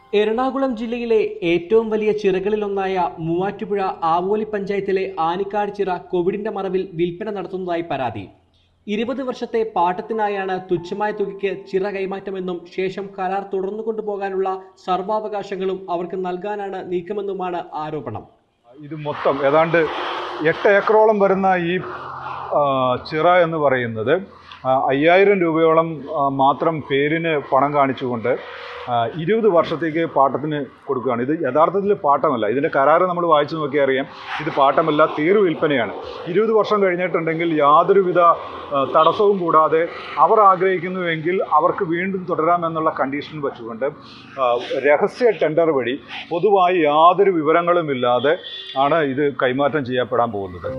എറണാകുളം ജില്ലയിലെ ഏറ്റവും വലിയ ചിറകളിലൊന്നായ മൂവാറ്റുപുഴ ആവോലി പഞ്ചായത്തിലെ ആനിക്കാട് ചിറ കോവിഡിന്റെ മറവിൽ വിൽപ്പന നടത്തുന്നതായി പരാതി ഇരുപത് വർഷത്തെ പാട്ടത്തിനായാണ് തുച്ഛമായ തുകയ്ക്ക് ചിറ കൈമാറ്റമെന്നും ശേഷം കരാർ തുടർന്നു കൊണ്ടുപോകാനുള്ള സർവാവകാശങ്ങളും അവർക്ക് നൽകാനാണ് നീക്കമെന്നുമാണ് ആരോപണം ഇത് മൊത്തം ഏതാണ്ട് എട്ട് ഏക്കറോളം വരുന്ന ഈ ആ, ചിറ എന്ന് പറയുന്നത് ആ, അയ്യായിരം രൂപയോളം ആ, മാത്രം പേരിന് പണം കാണിച്ചുകൊണ്ട് ആ, ഇരുപത് വർഷത്തേക്ക് പാട്ടത്തിന് കൊടുക്കുകയാണ് ഇത് യഥാർത്ഥത്തിൽ പാട്ടമല്ല ഇതിൻ്റെ കരാറ് നമ്മൾ വായിച്ചു നോക്കിയാൽ അറിയാം ഇത് പാട്ടമല്ല തീർ വിൽപ്പനയാണ് ഇരുപത് വർഷം കഴിഞ്ഞിട്ടുണ്ടെങ്കിൽ യാതൊരുവിധ ആ, തടസ്സവും കൂടാതെ അവർ ആഗ്രഹിക്കുന്നുവെങ്കിൽ അവർക്ക് വീണ്ടും തുടരാമെന്നുള്ള കണ്ടീഷൻ വെച്ചുകൊണ്ട് ആ, രഹസ്യ ടെൻഡർ വഴി പൊതുവായി യാതൊരു വിവരങ്ങളും ഇല്ലാതെ ആണ് ഇത് കൈമാറ്റം ചെയ്യപ്പെടാൻ പോകുന്നത്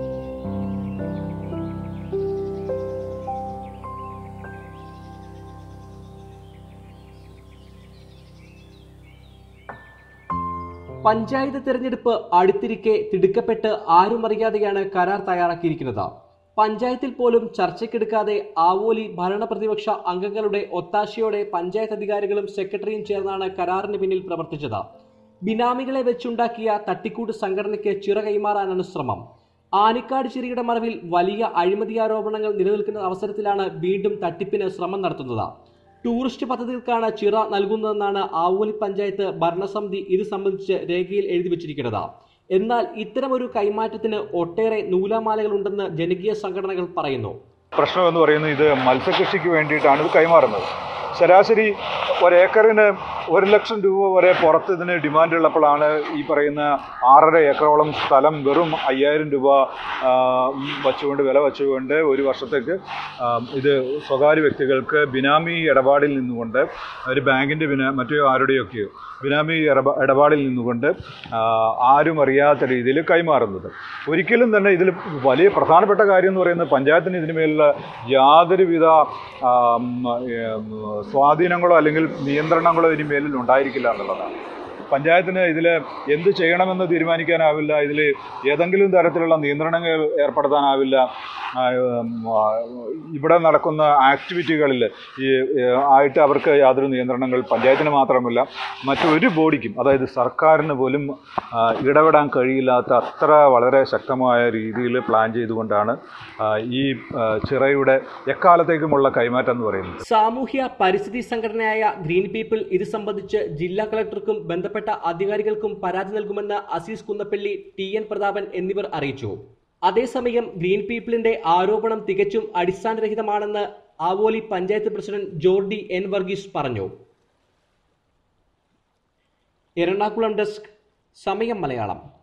പഞ്ചായത്ത് തെരഞ്ഞെടുപ്പ് അടുത്തിരിക്കെ തിടുക്കപ്പെട്ട് ആരും അറിയാതെയാണ് കരാർ തയ്യാറാക്കിയിരിക്കുന്നത് പഞ്ചായത്തിൽ പോലും ചർച്ചയ്ക്കെടുക്കാതെ ആവോലി ഭരണ പ്രതിപക്ഷ അംഗങ്ങളുടെ ഒത്താശയോടെ പഞ്ചായത്ത് അധികാരികളും സെക്രട്ടറിയും ചേർന്നാണ് കരാറിന് പിന്നിൽ പ്രവർത്തിച്ചത് ബിനാമികളെ വെച്ചുണ്ടാക്കിയ തട്ടിക്കൂട്ട് സംഘടനയ്ക്ക് ചിറ കൈമാറാനാണ് ശ്രമം ആനിക്കാട് ചിറിയുടെ മറവിൽ വലിയ അഴിമതി ആരോപണങ്ങൾ നിലനിൽക്കുന്ന അവസരത്തിലാണ് വീണ്ടും തട്ടിപ്പിന് ശ്രമം നടത്തുന്നത് ടൂറിസ്റ്റ് പദ്ധതികൾക്കാണ് ചിറ നൽകുന്നതെന്നാണ് ആവോലി പഞ്ചായത്ത് ഭരണസമിതി ഇത് സംബന്ധിച്ച് രേഖയിൽ എഴുതി വച്ചിരിക്കുന്നത് എന്നാൽ ഇത്തരമൊരു കൈമാറ്റത്തിന് ഒട്ടേറെ നൂലാമാലകളുണ്ടെന്ന് ജനകീയ സംഘടനകൾ പറയുന്നു പ്രശ്നം എന്ന് പറയുന്നത് ഇത് മത്സ്യകൃഷിക്ക് വേണ്ടിയിട്ടാണ് ഇത് കൈമാറുന്നത് ശരാശരി ഒരേക്കറിന് ഒരു ലക്ഷം രൂപ വരെ പുറത്ത് ഇതിന് ഡിമാൻഡ് ഉള്ളപ്പോഴാണ് ഈ പറയുന്ന ആറര ഏക്കറോളം സ്ഥലം വെറും അയ്യായിരം രൂപ ആ, വച്ചുകൊണ്ട് വില വച്ചുകൊണ്ട് ഒരു വർഷത്തേക്ക് ആ, ഇത് സ്വകാര്യ വ്യക്തികൾക്ക് ബിനാമി ഇടപാടിൽ നിന്നുകൊണ്ട് ഒരു ബാങ്കിൻ്റെ ബിനാ മറ്റോ ആരുടെയൊക്കെയോ ബിനാമി ഇടപാ ഇടപാടിൽ നിന്നുകൊണ്ട് ആ, ആരും അറിയാത്ത രീതിയിൽ കൈമാറുന്നത് ഒരിക്കലും തന്നെ ഇതിൽ വലിയ പ്രധാനപ്പെട്ട കാര്യം എന്ന് പറയുന്നത് പഞ്ചായത്തിന് ഇതിന് മേലുള്ള യാതൊരുവിധ ആം, ഏം, സ്വാധീനങ്ങളോ അല്ലെങ്കിൽ നിയന്ത്രണങ്ങളോ ഇതിന് മേലിൽ ഉണ്ടായിരിക്കില്ല എന്നുള്ളതാണ് പഞ്ചായത്തിന് ഇതിൽ എന്ത് ചെയ്യണമെന്ന് തീരുമാനിക്കാനാവില്ല ഇതിൽ ഏതെങ്കിലും തരത്തിലുള്ള നിയന്ത്രണങ്ങൾ ഏർപ്പെടുത്താനാവില്ല ആ, ഉം, ആ, ഇവിടെ നടക്കുന്ന ആക്ടിവിറ്റികളിൽ ഈ ഏ, ആയിട്ട് അവർക്ക് യാതൊരു നിയന്ത്രണങ്ങൾ പഞ്ചായത്തിന് മാത്രമല്ല മറ്റൊരു ബോഡിക്കും അതായത് സർക്കാരിന് പോലും ആ, ഇടപെടാൻ കഴിയില്ലാത്ത അത്ര വളരെ ശക്തമായ രീതിയിൽ പ്ലാൻ ചെയ്തുകൊണ്ടാണ് ആ, ഈ ആ, ചിറയുടെ എക്കാലത്തേക്കുമുള്ള കൈമാറ്റം എന്ന് പറയുന്നത് സാമൂഹ്യ പരിസ്ഥിതി സംഘടനയായ ഗ്രീൻ പീപ്പിൾ ഇത് സംബന്ധിച്ച് ജില്ലാ കളക്ടർക്കും ബന്ധപ്പെട്ട അധികാരികൾക്കും പരാതി നൽകുമെന്ന് അസീസ് കുന്നപ്പള്ളി ടി എൻ പ്രതാപൻ എന്നിവർ അറിയിച്ചു അതേസമയം ഗ്രീൻ പീപ്പിളിന്റെ ആരോപണം തികച്ചും അടിസ്ഥാനരഹിതമാണെന്ന് ആവോലി പഞ്ചായത്ത് പ്രസിഡന്റ് ജോർഡി എൻ വർഗീസ് പറഞ്ഞു എറണാകുളം ഡെസ്ക് സമയം മലയാളം